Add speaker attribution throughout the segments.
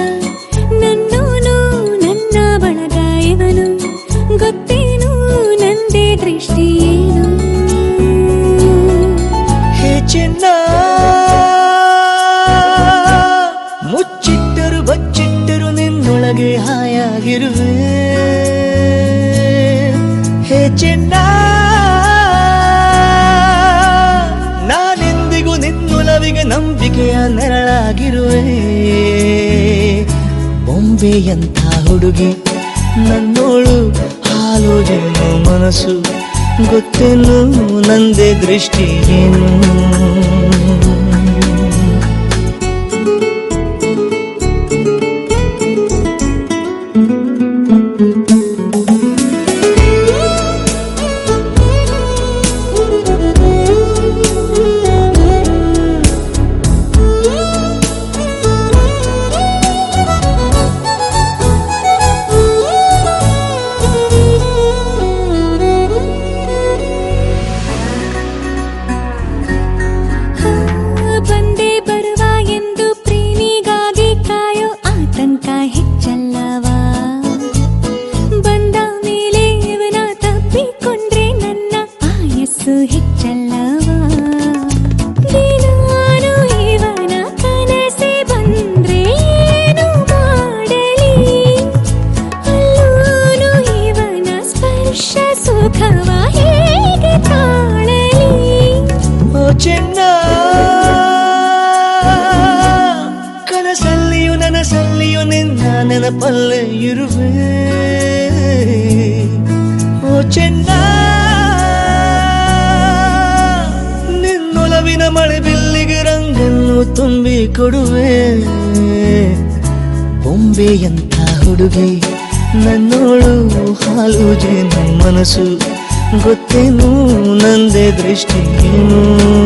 Speaker 1: ನನ್ನೋನು ನನ್ನ ಬಳಗ ಇವನು ಗೊತ್ತೇನು ನಂದೇ ದೃಷ್ಟಿ ಏನು
Speaker 2: ಹೇ ಚಿನ್ನ ಮುಚ್ಚಿಟ್ಟರು ಬಚ್ಚಿಟ್ಟರು ನಿನ್ನೊಳಗೆ ಹಾಯಾಗಿರುವೆ ಹೇ ಚಿನ್ನ ನಾನೆಂದಿಗೂ ನಿನ್ನೊಲವಿಗೆ ನಂಬಿಕೆಯ ನೆರಳಾಗಿರುವೆ ಬೊಂಬೆಯಂಥ ಹುಡುಗಿ ನನ್ನೋಳು ಹಾಲು ಜೇನು ಮನಸ್ಸು ಗೊತ್ತೇನು ನಂದೇ ದೃಷ್ಟಿ ಏನು
Speaker 1: ಬಂದೇ ಬರುವ ಎಂದು ಪ್ರೇಮಿಗಾಗಿ ಕಾಯೋ ಆತಂಕ ಹೆಚ್ಚಲ್ಲವಾ ಬಂದ ಮೇಲೆ ಇವನ ತಪ್ಪಿಕೊಂಡ್ರೆ ನನ್ನ ಆಯಸ್ಸು ಹೆಚ್ಚಲ್ಲವಾ ದಿನಾನು ಇವನ ಕನಸೆ ಬಂದ್ರೆ ಏನು ಮಾಡಲಿ ಅಲ್ಲೂನು ಇವನ ಸ್ಪರ್ಶ ಸುಖವ ಹೇಗೆ ತಾಳಲಿ
Speaker 2: ಓ ಚೆನ್ನ ಕನಸಲ್ಲಿಯೂ ನನಸಲ್ಲಿಯೂ ನಿನ್ನ ನೆನಪಲ್ಲೇ ಇರುವೆ ಓ ಚೆನ್ನ ನಿನ್ನೊಲವಿನ ಮಳೆ ಬಿಲ್ಲಿಗೆ ರಂಗನ್ನು ತುಂಬಿ ಕೊಡುವೆ ಬೊಂಬೆಯಂಥ ಹುಡುಗಿ ನನ್ನೋಳು ಹಾಲು ಜೇನು ಮನಸ್ಸು ಗೊತ್ತೇನು ನಂದೇ ದೃಷ್ಟಿ ಏನು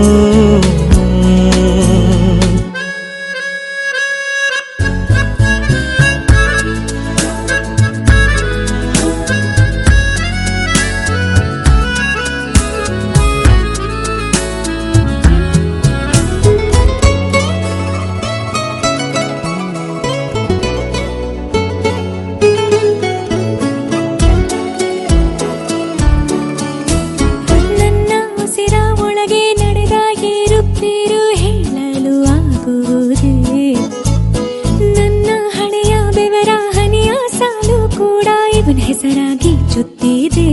Speaker 1: ನನ್ನ ಉಸಿರ ಒಳಗೆ ನಡೆದ ಏರುಪೇರು ಹೇಳಲು ಆಗುವುದೇ ನನ್ನ ಹಣೆಯ ಬೆವರ ಹನಿಯ ಸಾಲು ಕೂಡ ಇವನ ಹೆಸರಾಗಿ ಚುತ್ತಿದೆ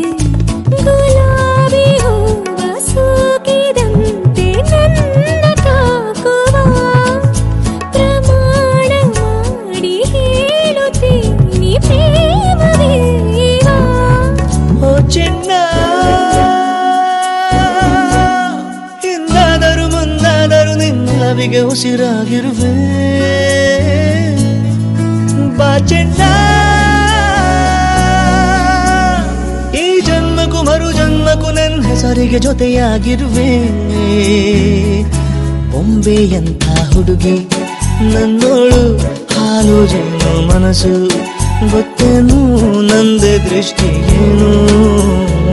Speaker 1: ಗುಲಾಬಿ ಹೂವ ಸೂಗಿದಂತೆ ನನ್ನ ತಾಕುವ ಪ್ರಮಾಣ ಮಾಡಿ ಹೇಳುತ್ತೀನಿ ಪ್ರೇಮವೇವಾ
Speaker 2: ಓ ಚೆನ್ನ ಹಿಂದಾದರೂ ಮುಂದಾದರೂ ನಿನ್ನವಿಗೆ ಉಸಿರಾಗಿರುವೆ ಬಾ ಚೆನ್ನ ಈ ಜನ್ಮಕ್ಕೂ ಮರು ಜನ್ಮಕ್ಕೂ ನನ್ನ ಹೆಸರಿಗೆ ಜೊತೆಯಾಗಿರುವೆ ಬೊಂಬೆಯಂಥ ಹುಡುಗಿ ನನ್ನೋಳು ಹಾಲು ಜೇನು ಮನಸ್ಸು ಗೊತ್ತೇನು ನಂದೇ ದೃಷ್ಟಿ ಏನು